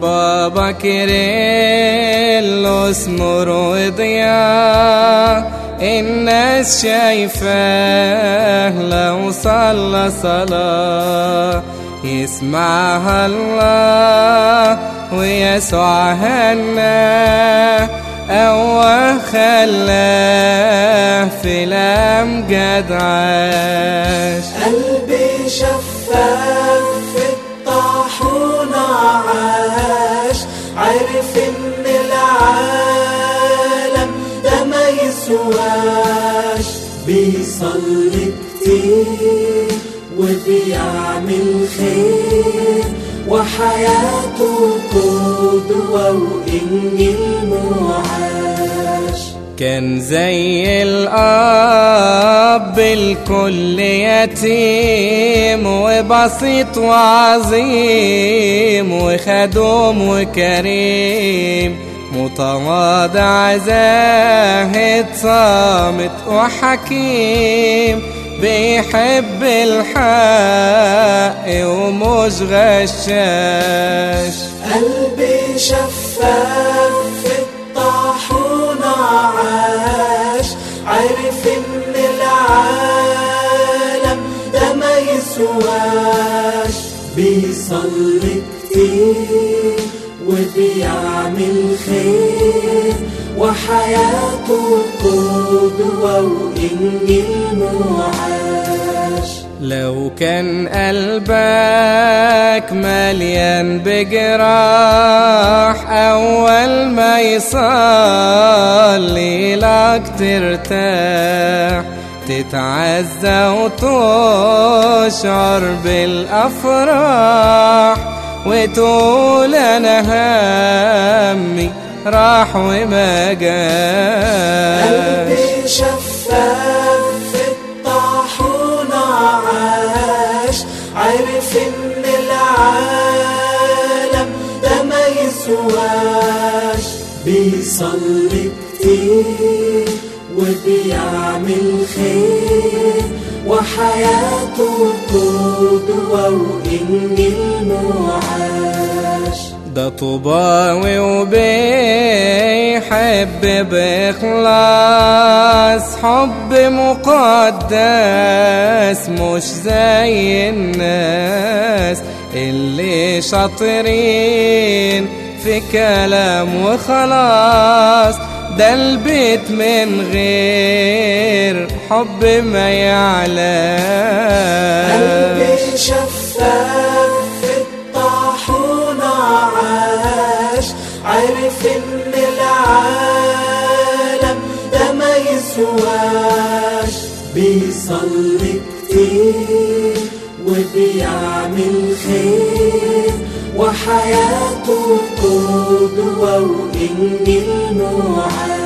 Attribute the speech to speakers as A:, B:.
A: بابا كيرلس نور وضياء الناس شايفاه لو صلى صلاة يسمعها الله ويسوع هناه أو خلاه في الأمجد عاش
B: قلبي شفاف في الطاحون عاش عرف ان العالم ده ما يسواش بيصلي كتير وبيعمل خير وحياته قدوة وإنجيل معاش
A: كان زي الأب الكل يتيم وبسيط وعظيم وخدوم وكريم متواضع زاهد صامت وحكيم بيحب الحق ومش غشاش
B: قلبي شفاف في الطاحون عاش عرف ان العالم ده ما يسواش بيصلي كتير وبيعمل خير وحياته قدوة وإنجيل معاش
A: لو كان قلبك مليان بجراح أول ما يصلي لك ترتاح تتعزى وتشعر بالأفراح وتقول أنا همي راح وما جاش
B: قلبي شفاف في الطاحون عاش عرف ان العالم ده ما يسواش بيصلي كتير وبيعمل خير وحياته قدوة وإنجيل معاش
A: ده طوباوي وبيحب بإخلاص حب مقدس مش زي الناس اللي شاطرين في كلام وخلاص ده البيت من غير حب ما يعلى
B: قلبي شفاف في الطاحون عاش عرف ان العالم ده ما يسواش بيصلي كتير وبيعمل خير وحياته قدوة وإنجيل معاش